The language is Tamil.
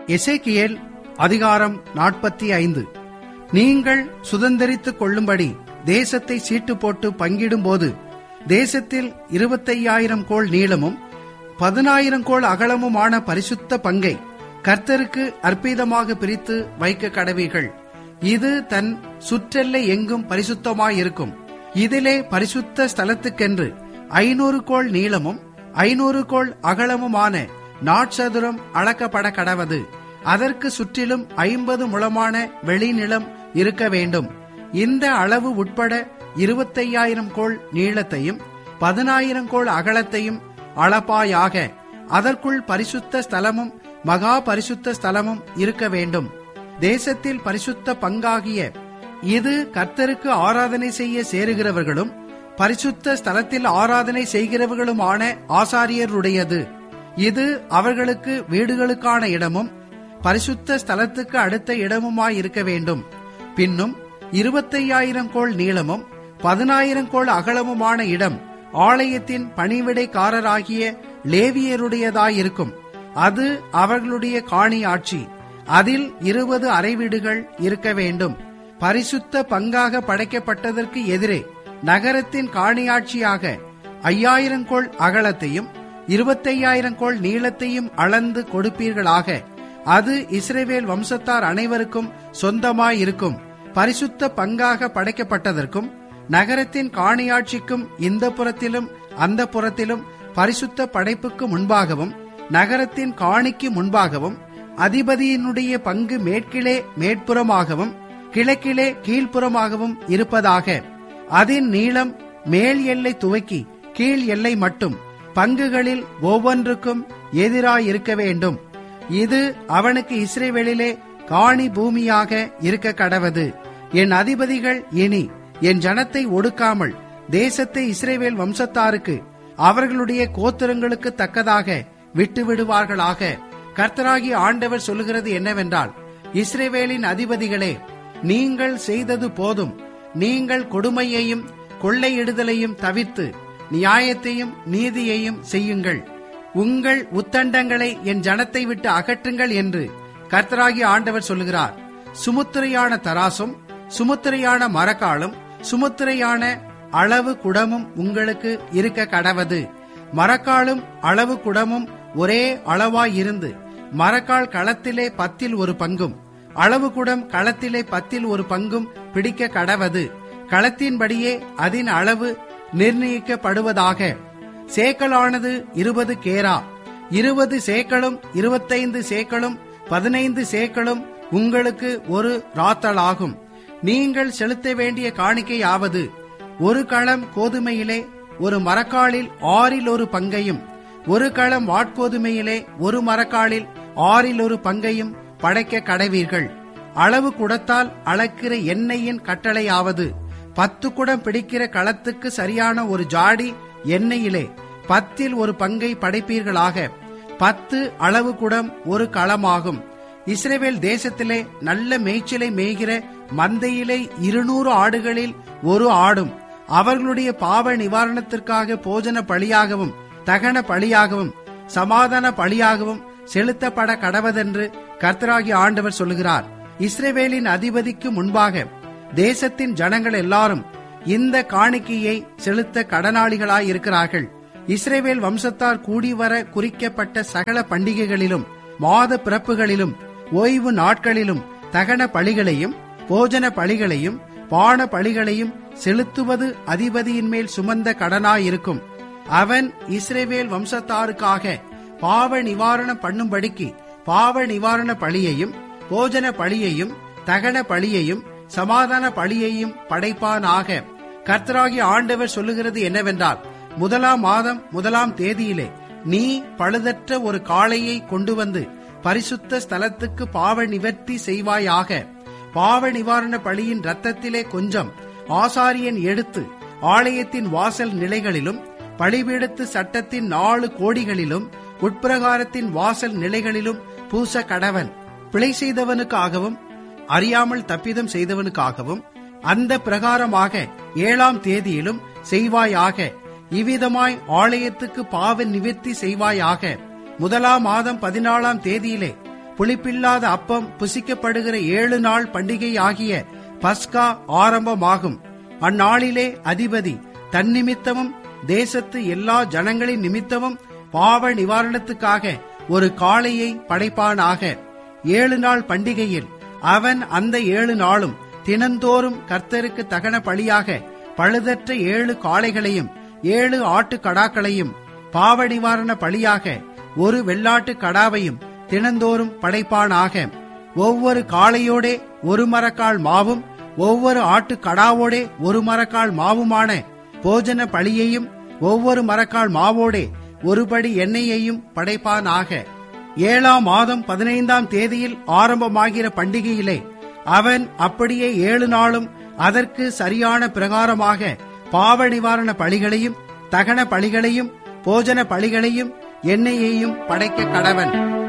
எசேக்கியேல் அதிகாரம் நாற்பத்தி ஐந்து நீங்கள் சுதந்தரித்துக் கொள்ளும்படி தேசத்தை சீட்டு போட்டு பங்கிடும்போது தேசத்தில் இருபத்தையாயிரம் கோள் நீளமும் பதினாயிரம் கோள் அகலமுமான பரிசுத்த பங்கை கர்த்தருக்கு அற்புதமாக பிரித்து வைக்க கடவீர்கள் இது தன் சுற்றெல்லை எங்கும் பரிசுத்தமாயிருக்கும் இதிலே பரிசுத்த ஸ்தலத்துக்கென்று ஐநூறு கோள் நீளமும் ஐநூறு கோள் அகலமுமான நாட்சதுரம் அளக்கப்பட கடவது அதற்கு சுற்றிலும் ஐம்பது முழமான வெளிநிலம் இருக்க வேண்டும் இந்த அளவு உட்பட இருபத்தையாயிரம் கோள் நீளத்தையும் பதினாயிரம் கோள் அகலத்தையும் அளப்பாயாக அதற்குள் பரிசுத்த ஸ்தலமும் மகா பரிசுத்த ஸ்தலமும் இருக்க வேண்டும் தேசத்தில் பரிசுத்த பங்காகிய இது கர்த்தருக்கு ஆராதனை செய்ய சேருகிறவர்களும் பரிசுத்த ஸ்தலத்தில் ஆராதனை செய்கிறவர்களுமான ஆசாரியருடையது இது அவர்களுக்கு வீடுகளுக்கான இடமும் பரிசுத்த ஸ்தலத்துக்கு அடுத்த இடமுமாயிருக்க வேண்டும் பின்னும் இருபத்தையாயிரம் கோள் நீளமும் பதினாயிரம் கோள் அகலமுமான இடம் ஆலயத்தின் பணிவிடைக்காரராகிய லேவியருடையதாயிருக்கும் அது அவர்களுடைய காணி ஆட்சி அதில் இருபது அறைவீடுகள் இருக்க வேண்டும் பரிசுத்த பங்காக படைக்கப்பட்டதற்கு எதிரே நகரத்தின் காணியாட்சியாக ஐயாயிரம் கோள் அகலத்தையும் இருபத்தையாயிரம் கோள் நீளத்தையும் அளந்து கொடுப்பீர்களாக அது இஸ்ரேவேல் வம்சத்தார் அனைவருக்கும் சொந்தமாயிருக்கும் பரிசுத்த பங்காக படைக்கப்பட்டதற்கும் நகரத்தின் காணியாட்சிக்கும் இந்த புறத்திலும் அந்த புறத்திலும் பரிசுத்த படைப்புக்கு முன்பாகவும் நகரத்தின் காணிக்கு முன்பாகவும் அதிபதியினுடைய பங்கு மேற்கிலே மேற்புறமாகவும் கிழக்கிலே கீழ்ப்புறமாகவும் இருப்பதாக அதன் நீளம் மேல் எல்லை துவக்கி கீழ் எல்லை மட்டும் பங்குகளில் ஒவ்வொன்றுக்கும் எதிராயிருக்க வேண்டும் இது அவனுக்கு இஸ்ரேவேலிலே காணி பூமியாக இருக்க கடவது என் அதிபதிகள் இனி என் ஜனத்தை ஒடுக்காமல் தேசத்தை இஸ்ரேவேல் வம்சத்தாருக்கு அவர்களுடைய கோத்திரங்களுக்கு தக்கதாக விட்டு விடுவார்களாக கர்த்தராகி ஆண்டவர் சொல்லுகிறது என்னவென்றால் இஸ்ரேவேலின் அதிபதிகளே நீங்கள் செய்தது போதும் நீங்கள் கொடுமையையும் கொள்ளையிடுதலையும் தவிர்த்து நியாயத்தையும் நீதியையும் செய்யுங்கள் உங்கள் உத்தண்டங்களை என் ஜனத்தை விட்டு அகற்றுங்கள் என்று கர்த்தராகி ஆண்டவர் சொல்லுகிறார் சுமுத்திரையான தராசும் சுமுத்திரையான மரக்காலும் சுமுத்திரையான அளவு குடமும் உங்களுக்கு இருக்க கடவது மரக்காலும் அளவு குடமும் ஒரே அளவாயிருந்து மரக்கால் களத்திலே பத்தில் ஒரு பங்கும் அளவு குடம் களத்திலே பத்தில் ஒரு பங்கும் பிடிக்க கடவது களத்தின்படியே அதன் அளவு நிர்ணயிக்கப்படுவதாக சேக்கலானது இருபது கேரா இருபது சேக்களும் இருபத்தைந்து சேக்களும் பதினைந்து சேக்களும் உங்களுக்கு ஒரு ராத்தலாகும் நீங்கள் செலுத்த வேண்டிய காணிக்கையாவது ஒரு களம் கோதுமையிலே ஒரு மரக்காலில் ஆறில் ஒரு பங்கையும் ஒரு களம் வாட்கோதுமையிலே ஒரு மரக்காலில் ஆறில் ஒரு பங்கையும் படைக்க கடவீர்கள் அளவு குடத்தால் அளக்கிற எண்ணெயின் கட்டளையாவது பத்து குடம் பிடிக்கிற களத்துக்கு சரியான ஒரு ஜாடி எண்ணெயிலே பத்தில் ஒரு பங்கை படைப்பீர்களாக பத்து அளவு குடம் ஒரு களமாகும் இஸ்ரேவேல் தேசத்திலே நல்ல மேய்ச்சலை மேய்கிற மந்தையிலே இருநூறு ஆடுகளில் ஒரு ஆடும் அவர்களுடைய பாவ நிவாரணத்திற்காக போஜன பலியாகவும் தகன பலியாகவும் சமாதான பலியாகவும் செலுத்தப்பட கடவதென்று கர்த்தராகி ஆண்டவர் சொல்லுகிறார் இஸ்ரேவேலின் அதிபதிக்கு முன்பாக தேசத்தின் ஜனங்கள் எல்லாரும் இந்த காணிக்கையை செலுத்த கடனாளிகளாயிருக்கிறார்கள் இஸ்ரேவேல் வம்சத்தார் கூடி வர குறிக்கப்பட்ட சகல பண்டிகைகளிலும் மாத பிறப்புகளிலும் ஓய்வு நாட்களிலும் தகன பலிகளையும் போஜன பலிகளையும் பான பலிகளையும் செலுத்துவது அதிபதியின் மேல் சுமந்த கடனாயிருக்கும் அவன் இஸ்ரேவேல் வம்சத்தாருக்காக பாவ நிவாரணம் பண்ணும்படிக்கு பாவ நிவாரண பலியையும் போஜன பலியையும் தகன பலியையும் சமாதான பலியையும் படைப்பானாக கர்த்தராகி ஆண்டவர் சொல்லுகிறது என்னவென்றால் முதலாம் மாதம் முதலாம் தேதியிலே நீ பழுதற்ற ஒரு காளையை கொண்டு வந்து பரிசுத்த ஸ்தலத்துக்கு பாவ நிவர்த்தி செய்வாயாக பாவ நிவாரண பலியின் ரத்தத்திலே கொஞ்சம் ஆசாரியன் எடுத்து ஆலயத்தின் வாசல் நிலைகளிலும் பலிபீடத்து சட்டத்தின் நாலு கோடிகளிலும் உட்பிரகாரத்தின் வாசல் நிலைகளிலும் பூச கடவன் பிழை செய்தவனுக்காகவும் அறியாமல் தப்பிதம் செய்தவனுக்காகவும் அந்த பிரகாரமாக ஏழாம் தேதியிலும் செய்வாயாக இவ்விதமாய் ஆலயத்துக்கு பாவ நிவர்த்தி செய்வாயாக முதலாம் மாதம் பதினாலாம் தேதியிலே புளிப்பில்லாத அப்பம் புசிக்கப்படுகிற ஏழு நாள் பண்டிகை ஆகிய பஸ்கா ஆரம்பமாகும் அந்நாளிலே அதிபதி தன்னிமித்தமும் தேசத்து எல்லா ஜனங்களின் நிமித்தமும் பாவ நிவாரணத்துக்காக ஒரு காளையை படைப்பானாக ஏழு நாள் பண்டிகையில் அவன் அந்த ஏழு நாளும் தினந்தோறும் கர்த்தருக்கு தகன பலியாக பழுதற்ற ஏழு காளைகளையும் ஏழு ஆட்டு கடாக்களையும் பாவ நிவாரண பலியாக ஒரு வெள்ளாட்டு கடாவையும் தினந்தோறும் படைப்பானாக ஒவ்வொரு காளையோடே ஒரு மரக்கால் மாவும் ஒவ்வொரு ஆட்டு கடாவோடே ஒரு மரக்கால் மாவுமான போஜன பலியையும் ஒவ்வொரு மரக்கால் மாவோடே ஒருபடி எண்ணெயையும் படைப்பானாக ஏழாம் மாதம் பதினைந்தாம் தேதியில் ஆரம்பமாகிற பண்டிகையிலே அவன் அப்படியே ஏழு நாளும் அதற்கு சரியான பிரகாரமாக பாவ நிவாரண பலிகளையும் தகன பலிகளையும் போஜன பலிகளையும் எண்ணெயையும் படைக்க கடவன்